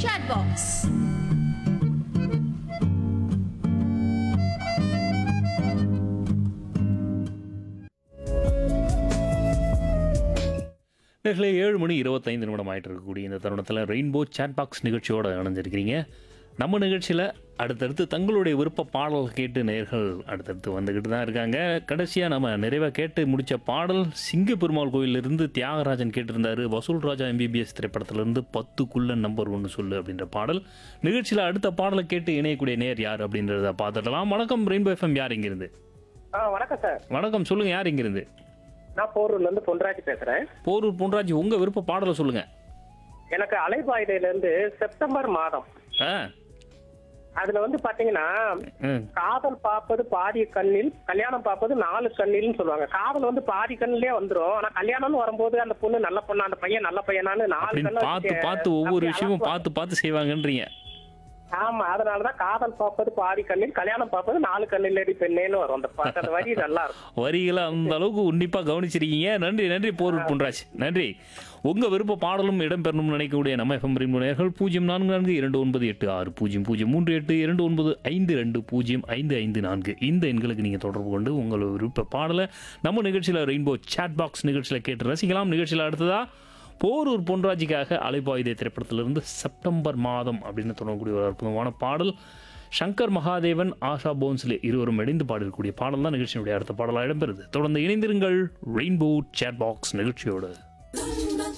chat box. நேர்களே ஏழு மணி இருபத்தைந்து நிமிடம் ஆயிட்டு இருக்கக்கூடிய இந்த தருணத்தில் ரெயின்போ சேட் பாக்ஸ் நிகழ்ச்சியோட இணைஞ்சிருக்கிறீங்க நம்ம நிகழ்ச்சியில் அடுத்தடுத்து தங்களுடைய விருப்ப பாடல் கேட்டு நேர்கள் அடுத்தடுத்து வந்துக்கிட்டு தான் இருக்காங்க கடைசியாக நம்ம நிறைவாக கேட்டு முடித்த பாடல் சிங்க பெருமாள் கோயிலிருந்து தியாகராஜன் கேட்டிருந்தாரு வசூல் ராஜா எம்பிபிஎஸ் திரைப்படத்திலிருந்து பத்துக்குள்ள நம்பர் ஒன்று சொல்லு அப்படின்ற பாடல் நிகழ்ச்சியில் அடுத்த பாடலை கேட்டு இணையக்கூடிய நேர் யார் அப்படின்றத பார்த்துடலாம் வணக்கம் ரெயின்போ எஃப்எம் யார் இங்கிருந்து ஆ வணக்கம் சார் வணக்கம் சொல்லுங்கள் யார் இங்கிருந்து நான் போரூர்ல இருந்து பொன்ராஜ் பேசுறேன் போரூர் பொன்ராஜ் உங்கள் விருப்ப பாடலை சொல்லுங்கள் எனக்கு அலைபாயுதையில இருந்து செப்டம்பர் மாதம் ஆ அதுல வந்து பாத்தீங்கன்னா ம் காதல் பார்ப்பது பாதி கண்ணில் கல்யாணம் பார்ப்பது நாலு கண்ணில்னு சொல்லுவாங்க காதல் வந்து பாதி கண்ணிலே வந்துரும் ஆனா கல்யாணம்னு வரும்போது அந்த பொண்ணு நல்ல பொண்ணு அந்த பையன் நல்ல பையனான்னு நாலு அப்படின்னு கண்ணை பார்த்து வச்சு பார்த்து ஒவ்வொரு அப்படி விஷயமும் அளக்குவாங்க. பார்த்து பார்த்து செய்வாங்கன்றீங்க ஆமா அதனாலதான் காதல் பார்ப்பது பாதி கண்ணில் கல்யாணம் பார்ப்பது நாலு கண்ணில் அடி பெண்ணேன்னு வரும் அந்த பாட்டு அந்த வரி நல்லா இருக்கும் வரிகளை அந்த அளவுக்கு உன்னிப்பாக கவனிச்சிருக்கீங்க நன்றி நன்றி போர் புன்ராஜ் நன்றி உங்க விருப்ப பாடலும் இடம்பெறணும்னு நினைக்கக்கூடிய நம்ம எஃப்எம் நேயர்கள் பூஜ்ஜியம் நான்கு நான்கு இரண்டு ஒன்பது எட்டு ஆறு பூஜ்ஜியம் பூஜ்ஜியம் மூன்று எட்டு இரண்டு ஒன்பது ஐந்து ரெண்டு பூஜ்ஜியம் ஐந்து ஐந்து நான்கு இந்த எண்களுக்கு நீங்கள் தொடர்பு கொண்டு உங்கள் விருப்ப பாடலை நம்ம நிகழ்ச்சியில் ரெயின்போ சேட் பாக்ஸ் நிகழ்ச்சியில் கேட்டு ரசிக்கலாம் நிகழ்ச்சியில் அடுத்ததா போரூர் பொன்ராஜிக்காக அலைபாயுதே திரைப்படத்திலிருந்து செப்டம்பர் மாதம் அப்படின்னு தொடங்கக்கூடிய ஒரு அற்புதமான பாடல் சங்கர் மகாதேவன் ஆஷா போன்ஸ்லே இருவரும் இணைந்து பாடிருக்கக்கூடிய பாடல் தான் நிகழ்ச்சியினுடைய அடுத்த பாடலாக இடம்பெறுது தொடர்ந்து இணைந்திருங்கள் ரெயின்போ சேட் பாக்ஸ் நிகழ்ச்சியோடு